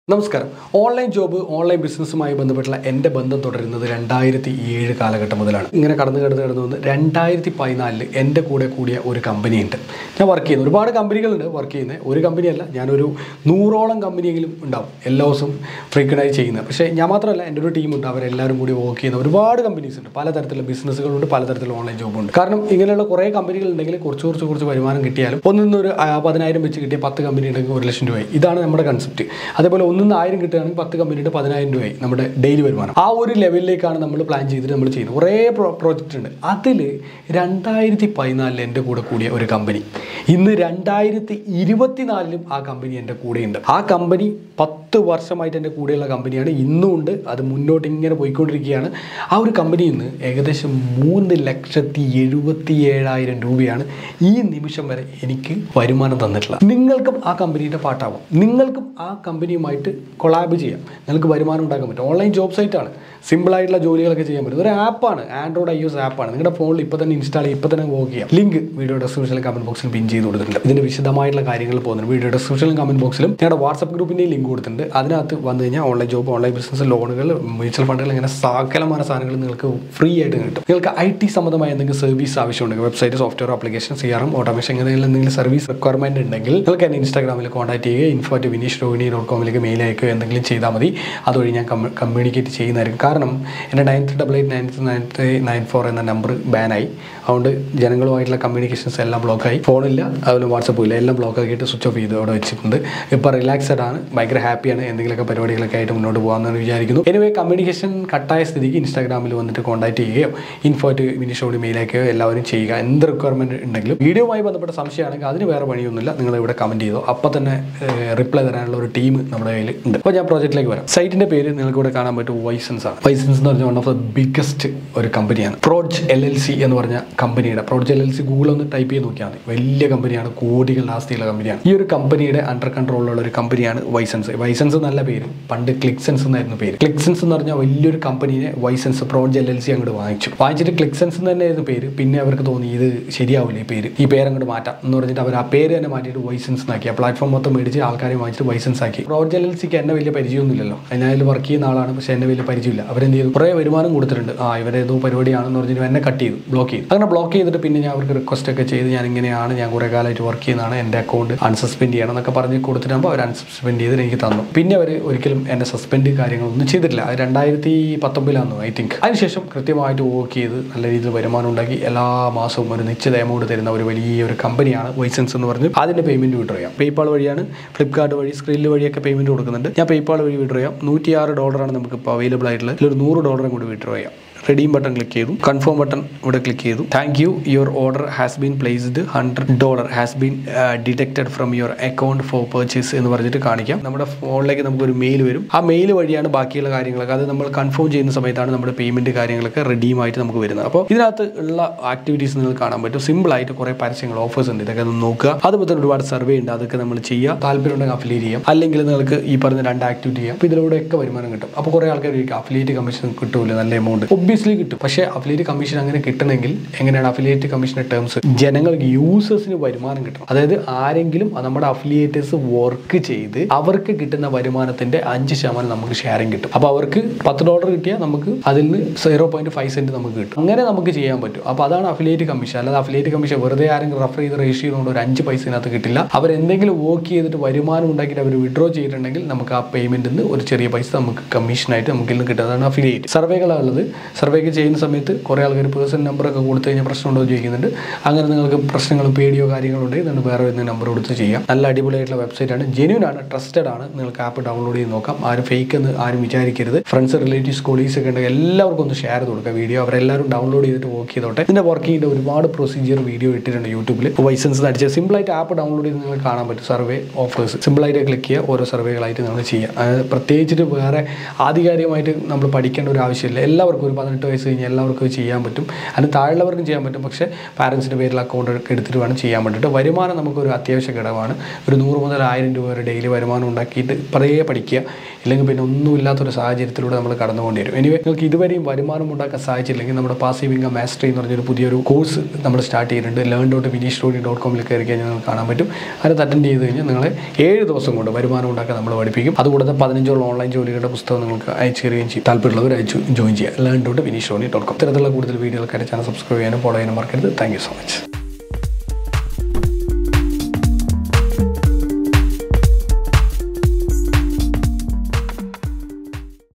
നമസ്കാരം online job online ബിസിനസ്സുമായി ബന്ധപ്പെട്ടുള്ള എൻ്റെ ബന്ധം തുടരുന്നത് രണ്ടായിരത്തി ഏഴ് കാലഘട്ടം മുതലാണ് ഇങ്ങനെ കടന്നു കടന്ന് കടന്നു വന്ന് രണ്ടായിരത്തി പതിനാലിൽ എൻ്റെ കൂടെ കൂടിയ ഒരു കമ്പനിയുണ്ട് ഞാൻ വർക്ക് ചെയ്യുന്നു ഒരുപാട് കമ്പനികളുണ്ട് വർക്ക് ചെയ്യുന്നത് ഒരു കമ്പനിയല്ല ഞാനൊരു നൂറോളം കമ്പനിയെങ്കിലും ഉണ്ടാവും എല്ലാ ദിവസവും ഫ്രീക്വൻ്റായി ചെയ്യുന്നത് പക്ഷേ ഞാൻ മാത്രമല്ല എൻ്റെ ഒരു ടീമുണ്ട് അവരെല്ലാവരും കൂടി വർക്ക് ചെയ്യുന്ന ഒരുപാട് കമ്പനീസ് ഉണ്ട് പലതരത്തിലുള്ള ബിസിനസ്സുകളുണ്ട് പലതരത്തിലുള്ള ഓൺലൈൻ ജോബുണ്ട് കാരണം ഇങ്ങനെയുള്ള കുറേ കമ്പനികൾ ഉണ്ടെങ്കിൽ കുറച്ച് കുറച്ച് കുറച്ച് വരുമാനം കിട്ടിയാലും ഒന്നിൽ നിന്നൊരു ആ, പതിനായിരം വെച്ച് കിട്ടിയ പത്ത് കമ്പനി ഉണ്ടെങ്കിൽ ഒരു ലക്ഷം രൂപയായി ഇതാണ് നമ്മുടെ കൺസെപ്റ്റ് അതേപോലെ ഒന്നിൽ നിന്ന് ആയിരം കിട്ടുകയാണെങ്കിൽ പത്ത് കമ്പനിയുടെ പതിനായിരം രൂപയായി നമ്മുടെ ഡെയിലി വരുമാനം ആ ഒരു ലെവലിലേക്കാണ് നമ്മൾ പ്ലാൻ ചെയ്തിട്ട് നമ്മൾ ചെയ്യുന്നത് കുറേ പ്രോ പ്രോജക്റ്റ് ഉണ്ട് അതിൽ രണ്ടായിരത്തി പതിനാലിൽ എൻ്റെ കൂടെ കൂടിയ ഒരു കമ്പനി ഇന്ന് രണ്ടായിരത്തി ഇരുപത്തിനാലിലും ആ കമ്പനി എൻ്റെ കൂടെയുണ്ട് ആ കമ്പനി പത്ത് വർഷമായിട്ട് എൻ്റെ കൂടെയുള്ള കമ്പനിയാണ് ഇന്നും ഉണ്ട് അത് മുന്നോട്ട് ഇങ്ങനെ പോയിക്കൊണ്ടിരിക്കുകയാണ് ആ ഒരു കമ്പനിയിൽ നിന്ന് ഏകദേശം മൂന്ന് ലക്ഷത്തി എഴുപത്തി ഏഴായിരം രൂപയാണ് ഈ നിമിഷം വരെ എനിക്ക് വരുമാനം തന്നിട്ടുള്ളത് നിങ്ങൾക്കും ആ കമ്പനിയുടെ പാട്ടാവും നിങ്ങൾക്കും ആ കമ്പനിയുമായിട്ട് കൊളാബ് ചെയ്യാം നിങ്ങൾക്ക് വരുമാനം ഉണ്ടാക്കാൻ പറ്റും ഓൺലൈൻ ജോബ് സൈറ്റാണ് സിമ്പിളായിട്ടുള്ള ജോലികളൊക്കെ ചെയ്യാൻ പറ്റും ഒരു ആപ്പാണ് ആൻഡ്രോയിഡ് ഐ എസ് ആപ്പാണ് നിങ്ങളുടെ ഫോണിൽ ഇപ്പോൾ തന്നെ ഇൻസ്റ്റാൾ ചെയ്യും ഇപ്പോൾ തന്നെ വർക്ക് ചെയ്യാം ലിങ്ക് വീഡിയോ ഡിസ്ക്രിപ്ഷനിലും കമന്റ് ബോക്സിൽ പിൻ ചെയ്ത് കൊടുത്തിട്ടുണ്ട് ഇതിൻ്റെ വിശദമായിട്ടുള്ള കാര്യങ്ങൾ പോകുന്നുണ്ട് വീഡിയോ ഡിസ്ക്രിപ്ഷനിലും കമന്റ് ബോക്സിലും ഞങ്ങളുടെ വാട്സപ്പ് ഗ്രൂപ്പിൻ്റെയും ലിങ്ക് കൊടുത്തിട്ടുണ്ട് അതിനകത്ത് വന്നു കഴിഞ്ഞാൽ ഓൺലൈൻ ജോബ് ഓൺലൈൻ ബിസിനസ് ലോണുകൾ മ്യൂച്വൽ ഫണ്ടുകൾ ഇങ്ങനെ സകലമായ സാധനങ്ങൾ നിങ്ങൾക്ക് ഫ്രീ ആയിട്ട് കിട്ടും നിങ്ങൾക്ക് ഐ ടി സംബന്ധമായ എന്തെങ്കിലും സർവീസ് ആവശ്യമുണ്ടെങ്കിൽ website software application C R M automation ഇങ്ങനെ എന്തെങ്കിലും സർവീസ് റിക്വയർമെന്റ് ഉണ്ടെങ്കിൽ നിങ്ങൾക്ക് എന്നെ ഇൻസ്റ്റാഗ്രാമിൽ കോൺടാക്ട് ചെയ്യുക info at Vineesh Rohini dot കോമിലേക്ക് മെയിൽ അയക്കുകയോ എന്തെങ്കിലും ചെയ്താൽ മതി അതുവഴി ഞാൻ കമ്മ്യൂണിക്കേറ്റ് ചെയ്യുന്നതായിരിക്കും കാരണം എൻ്റെ nine three double eight nine nine three nine four എന്ന നമ്പർ ബാനായി അതുകൊണ്ട് ജനങ്ങളുമായിട്ടുള്ള കമ്മ്യൂണിക്കേഷൻസ് എല്ലാം ബ്ലോക്കായി ഫോണില്ല അതുപോലെ വാട്സപ്പും ഇല്ല എല്ലാം ബ്ലോക്ക് ആക്കിയിട്ട് സ്വിച്ച് ഓഫ് ചെയ്ത് അവിടെ വെച്ചിട്ടുണ്ട് ഇപ്പോൾ റിലാക്സഡ് ആണ് ഭയങ്കര ഹാപ്പിയാണ് എന്തെങ്കിലുമൊക്കെ പരിപാടികളൊക്കെ ആയിട്ട് മുന്നോട്ട് പോകാമെന്ന് വിചാരിക്കുന്നു എനിവേ കമ്മ്യൂണിക്കേഷൻ കട്ടായ സ്ഥിതിക്ക് ഇൻസ്റ്റാഗ്രാമിൽ വന്നിട്ട് കോൺടാക്ട് ചെയ്യുകയോ ഇൻഫോ അറ്റ് വിനീഷോട് മെയിൽ അയക്കുകയോ എല്ലാവരും ചെയ്യുക എന്ത് റിക്വയർമെൻറ്റ് ഉണ്ടെങ്കിലും വീഡിയോയുമായി ബന്ധപ്പെട്ട സംശയമാണെങ്കിൽ അതിന് വേറെ പണിയൊന്നുമില്ല നിങ്ങൾ ഇവിടെ കമൻറ്റ് ചെയ്തോ അപ്പോൾ തന്നെ റിപ്ലൈ തരാനുള്ള ഒരു ടീം നമ്മുടെ കയ്യിൽ ഉണ്ട് അപ്പോൾ ഞാൻ പ്രോജക്റ്റിലേക്ക് വരാം സൈറ്റിൻ്റെ പേര് നിങ്ങൾക്ക് ഇവിടെ കാണാൻ പറ്റും വൈസൻസ് ആണ് വൈസൻസ് എന്ന് പറഞ്ഞാൽ വൺ ഓഫ് ദ ബിഗ്ഗസ്റ്റ് ഒരു കമ്പനിയാണ് പ്രോജ് എൽ എൽ സി എന്ന് പറഞ്ഞ കമ്പനിയുടെ proj L L C Google ഒന്ന് ടൈപ്പ് ചെയ്ത് നോക്കിയാൽ മതി വലിയ കമ്പനിയാണ് കോടികളുടെ ആസ്തിയുള്ള കമ്പനിയാണ് ഈ ഒരു കമ്പനിയുടെ അണ്ടർ കൺട്രോളിലുള്ള ഒരു കമ്പനിയാണ് വൈസൻസ് വൈസൻസ് നല്ല പേര് പണ്ട് ക്ലിക്സെൻസ് എന്നായിരുന്നു പേര് ക്ലിക്സെൻസ് എന്ന് പറഞ്ഞാൽ വലിയൊരു കമ്പനിയെ വൈസൻസ് പ്രോജ് എൽ എൽ സി അങ്ങോട്ട് വാങ്ങിച്ചു വാങ്ങിച്ചിട്ട് ക്ലിക്സെൻസ് എന്ന് തന്നെയായിരുന്നു പേര് പിന്നെ അവർക്ക് തോന്നി ഇത് ശരിയാവില്ല ഈ പേര് ഈ പേര് അങ്ങോട്ട് മാറ്റാം എന്ന് പറഞ്ഞിട്ട് അവർ ആ പേര് തന്നെ മാറ്റിയിട്ട് വൈസൻസ് ആക്കി ആ പ്ലാറ്റ്ഫോം മൊത്തം മേടിച്ച് ആൾക്കാരെ വാങ്ങിച്ചിട്ട് വൈസൻസ് ആക്കി പ്രോജ് എൽ എൽ സിക്ക് എന്നെ വലിയ പരിചയമൊന്നുമില്ലല്ലോ ഞാൻ അതിൽ വർക്ക് ചെയ്യുന്ന ആളാണ് പക്ഷേ എന്നെ വലിയ പരിചയമില്ല അവരെന്ത് ചെയ്തു കുറേ വരുമാനം കൊടുത്തിട്ടുണ്ട് ആ ഇവരേതോ പരിപാടിയാണെന്ന് പറഞ്ഞിട്ട് എന്നെ കട്ട് ചെയ്തു ബ്ലോക്ക് ചെയ്തു അങ്ങനെ ബ്ലോക്ക് ചെയ്തിട്ട് പിന്നെ ഞാൻ അവർക്ക് റിക്വസ്റ്റ് ഒക്കെ ചെയ്ത് ഞാൻ ഇങ്ങനെയാണ് ഞാൻ കുറേ കാലമായിട്ട് വർക്ക് ചെയ്യുന്നതാണ് എൻ്റെ അക്കൗണ്ട് അൺസസ്പെൻഡ് ചെയ്യണം എന്നൊക്കെ പറഞ്ഞ് കൊടുത്തിട്ടാകുമ്പോൾ അവർ അൺസസ്പെൻഡ് ചെയ്ത് എനിക്ക് തന്നു പിന്നെ അവർ ഒരിക്കലും എന്നെ സസ്പെൻഡ് കാര്യങ്ങളൊന്നും ചെയ്തിട്ടില്ല അത് രണ്ടായിരത്തി പത്തൊമ്പതിലാണെന്ന് ഐ തിങ്ക് അതിനുശേഷം കൃത്യമായിട്ട് വർക്ക് ചെയ്ത് നല്ല രീതിയിൽ വരുമാനം ഉണ്ടാക്കി എല്ലാ മാസവും ഒരു നിശ്ചിത എമൗണ്ട് തരുന്ന ഒരു വലിയ ഒരു കമ്പനിയാണ് വൈസൻസ് എന്ന് പറഞ്ഞ് അതിൻ്റെ പേയ്മെൻറ്റ് വിഡ്രോ ചെയ്യാം പേയ്പാൾ വഴിയാണ് ഫ്ലിപ്കാർട്ട് വഴി സ്ക്രീനിൽ വഴിയൊക്കെ പേയ്മെൻറ്റ് കൊടുക്കുന്നുണ്ട് ഞാൻ പേയ്പാൾ വഴി വിഡ്രോ ചെയ്യാം നൂറ്റിയാറ് ഡോളറാണ് നമുക്ക് ഇപ്പോൾ അവൈലബിൾ ആയിട്ടുള്ളത് ഇതിലൊരു നൂറ് ഡോളറും കൂടി വിഡ്രോ ചെയ്യാം റെഡീം ബട്ടൺ ക്ലിക്ക് ചെയ്തു കൺഫേം ബട്ടൺ ഇവിടെ ക്ലിക്ക് ചെയ്തു thank you your order has been placed hundred dollar has been detected from your account for purchase എന്ന് പറഞ്ഞിട്ട് കാണിക്കാം നമ്മുടെ ഫോണിലേക്ക് നമുക്കൊരു മെയിൽ വരും ആ മെയിൽ വഴിയാണ് ബാക്കിയുള്ള കാര്യങ്ങളൊക്കെ അത് നമ്മൾ കൺഫേം ചെയ്യുന്ന സമയത്താണ് നമ്മുടെ പേയ്മെന്റ് കാര്യങ്ങളൊക്കെ റെഡീം ആയിട്ട് നമുക്ക് വരുന്നത് അപ്പോൾ ഇതിനകത്ത് ഉള്ള ആക്ടിവിറ്റീസ് നിങ്ങൾക്ക് കാണാൻ പറ്റും സിമ്പിൾ ആയിട്ട് കുറേ പരസ്യങ്ങൾ ഓഫേഴ്സ് ഉണ്ട് ഇതൊക്കെ ഒന്ന് നോക്കുക അതുപോലെ തന്നെ ഒരുപാട് സർവേ ഉണ്ട് അതൊക്കെ നമ്മൾ ചെയ്യുക താല്പര്യം ഉണ്ടെങ്കിൽ അഫിലിയേറ്റ് ചെയ്യാം അല്ലെങ്കിൽ നിങ്ങൾക്ക് ഈ പറഞ്ഞ രണ്ട് ആക്ടിവിറ്റി ചെയ്യാം അപ്പോൾ ഇതിലൂടെയൊക്കെ വരുമാനം കിട്ടും അപ്പോൾ കുറേ ആൾക്കാർ അഫിലിയേറ്റ് കമ്മീഷൻ കിട്ടൂല നല്ല എമൗണ്ട് ഒബ്വിയസ്ലി കിട്ടും പക്ഷേ അഫിലിയേറ്റ് കമ്മീഷൻ അങ്ങനെ കിട്ടണമെങ്കിൽ എങ്ങനെയാണ് അഫിലിയേറ്റ് കമ്മീഷൻ്റെ ടേംസ് ജനങ്ങൾക്ക് യൂസേഴ്സിന് വരുമാനം കിട്ടണം അതായത് ആരെങ്കിലും നമ്മുടെ അഫിലിയേറ്റേഴ്സ് വർക്ക് ചെയ്ത് അവർക്ക് കിട്ടുന്ന വരുമാനത്തിന്റെ അഞ്ച് ശതമാനം നമുക്ക് ഷെയറിങ് കിട്ടും അപ്പോൾ അവർക്ക് പത്ത് ഡോളർ കിട്ടിയാൽ നമുക്ക് അതിൽ നിന്ന് സീറോ പോയിന്റ് ഫൈവ് സെന്റ് നമുക്ക് കിട്ടും അങ്ങനെ നമുക്ക് ചെയ്യാൻ പറ്റും അപ്പോൾ അതാണ് അഫിലിയേറ്റ് കമ്മീഷൻ അല്ലാതെ അഫിലിയേറ്റ് കമ്മീഷൻ വെറുതെ ആരെങ്കിലും റെഫർ ചെയ്ത് രജിസ്റ്റർ ചെയ്തുകൊണ്ട് ഒരു അഞ്ച് പൈസ ഇതിനകത്ത് കിട്ടില്ല അവർ എന്തെങ്കിലും വർക്ക് ചെയ്തിട്ട് വരുമാനം ഉണ്ടാക്കിയിട്ട് അവർ വിഡ്രോ ചെയ്തിട്ടുണ്ടെങ്കിൽ നമുക്ക് ആ പേയ്മെന്റിൽ നിന്ന് ഒരു ചെറിയ പൈസ നമുക്ക് കമ്മീഷനായിട്ട് നമുക്ക് ഇന്ന് കിട്ടുന്നതാണ് അഫിലിയേറ്റ് സർവേകളാണ് ഉള്ളത് സർവേക്ക് ചെയ്യുന്ന സമയത്ത് കുറേ ആൾക്കാർ പേഴ്സൺ നമ്പറൊക്കെ കൊടുത്തു കഴിഞ്ഞാൽ പ്രശ്നമുണ്ടോ എന്ന് ചോദിക്കുന്നുണ്ട് അങ്ങനെ നിങ്ങൾക്ക് പ്രശ്നങ്ങളും പേടിയോ കാര്യങ്ങളോ ഉണ്ടെങ്കിൽ നിങ്ങൾ വേറെ ഒരു നമ്പർ കൊടുത്ത് ചെയ്യാം നല്ല അടിപൊളിയായിട്ടുള്ള വെബ്സൈറ്റ് ആണ് ജെന്യൂൻ ആണ് ട്രസ്റ്റഡ് ആണ് നിങ്ങൾക്ക് ആപ്പ് ഡൗൺലോഡ് ചെയ്ത് നോക്കാം ആരും ഫേക്ക് എന്ന് ആരും വിചാരിക്കരുത് ഫ്രണ്ട്സ് റിലേറ്റീവ്സ് കൊളീഗ്സ് ഒക്കെ ഉണ്ടെങ്കിൽ എല്ലാവർക്കും ഒന്ന് ഷെയർ ചെയ്ത് കൊടുക്കുക വീഡിയോ അവരെല്ലാവരും ഡൗൺലോഡ് ചെയ്തിട്ട് വർക്ക് ചെയ്തോട്ടെ ഇതിൻ്റെ വർക്കിങ്ങിൻ്റെ ഒരുപാട് പ്രൊസീജിയർ വീഡിയോ ഇട്ടിട്ടുണ്ട് യൂട്യൂബിൽ വൈസൻസ് അടിച്ച് സിമ്പിളായിട്ട് ആപ്പ് ഡൗൺലോഡ് ചെയ്ത് നിങ്ങൾക്ക് കാണാൻ പറ്റും സർവേ ഓഫേഴ്സ് സിമ്പിളായിട്ട് ക്ലിക്ക് ചെയ്യുക ഓരോ സർവേകളായിട്ട് നമ്മൾ ചെയ്യുക അത് പ്രത്യേകിച്ചിട്ട് വേറെ ആധികാരികമായിട്ട് നമ്മൾ പഠിക്കേണ്ട ഒരു ആവശ്യമില്ല എല്ലാവർക്കും ഒരു പതിനെട്ട് വയസ്സ് കഴിഞ്ഞ് എല്ലാവർക്കും ഇത് ചെയ്യാൻ പറ്റും അതിന് താഴെയുള്ളവർക്കും ചെയ്യാൻ പറ്റും പക്ഷേ പാരൻസിൻ്റെ പേരിൽ അക്കൗണ്ട് ഒക്കെ എടുത്തിട്ട് വേണം ചെയ്യാൻ വേണ്ടിയിട്ട് വരുമാനം നമുക്കൊരു അത്യാവശ്യ ഘടകമാണ് ഒരു നൂറ് മുതൽ ആയിരം രൂപ വരെ ഡെയിലി വരുമാനം ഉണ്ടാക്കിയിട്ട് പതയെ പഠിക്കുക ഇല്ലെങ്കിൽ പിന്നെ ഒന്നുമില്ലാത്തൊരു സാഹചര്യത്തിലൂടെ നമ്മൾ കടന്നുകൊണ്ടി വരും എനിവേ നിങ്ങൾക്ക് ഇതുവരെയും വരുമാനം ഉണ്ടാക്കാൻ സാധിച്ചില്ലെങ്കിൽ നമ്മുടെ പാസീവ് ഇൻകം മാസ്റ്ററി എന്ന് പറഞ്ഞൊരു പുതിയൊരു കോഴ്സ് നമ്മൾ സ്റ്റാർട്ട് ചെയ്തിട്ടുണ്ട് learn dot Vineesh dot dot കോമിൽ കയറി കഴിഞ്ഞാൽ നിങ്ങൾക്ക് കാണാൻ പറ്റും അതിനകത്ത് അറ്റൻഡ് ചെയ്ത് കഴിഞ്ഞാൽ നിങ്ങളെ ഏഴ് ദിവസം കൊണ്ട് വരുമാനം ഉണ്ടാക്കാൻ നമ്മൾ പഠിപ്പിക്കും അതുകൂടാതെ പതിനഞ്ചോളം ഓൺലൈൻ ജോലികളുടെ പുസ്തകം നിങ്ങൾക്ക് അയച്ചു തരികയും ചെയ്യും താല്പര്യമുള്ളവർ അയച്ചു ജോയിൻ ചെയ്യുക learn dot Vineesh dot dot com ഇത്തരത്തിലുള്ള കൂടുതൽ വീഡിയോകൾക്കായിട്ട് ചാനൽ സബ്സ്ക്രൈബ് ചെയ്യാനും ഫോളോ ചെയ്യാനും മറക്കരുത് താങ്ക് യു സോ മച്ച്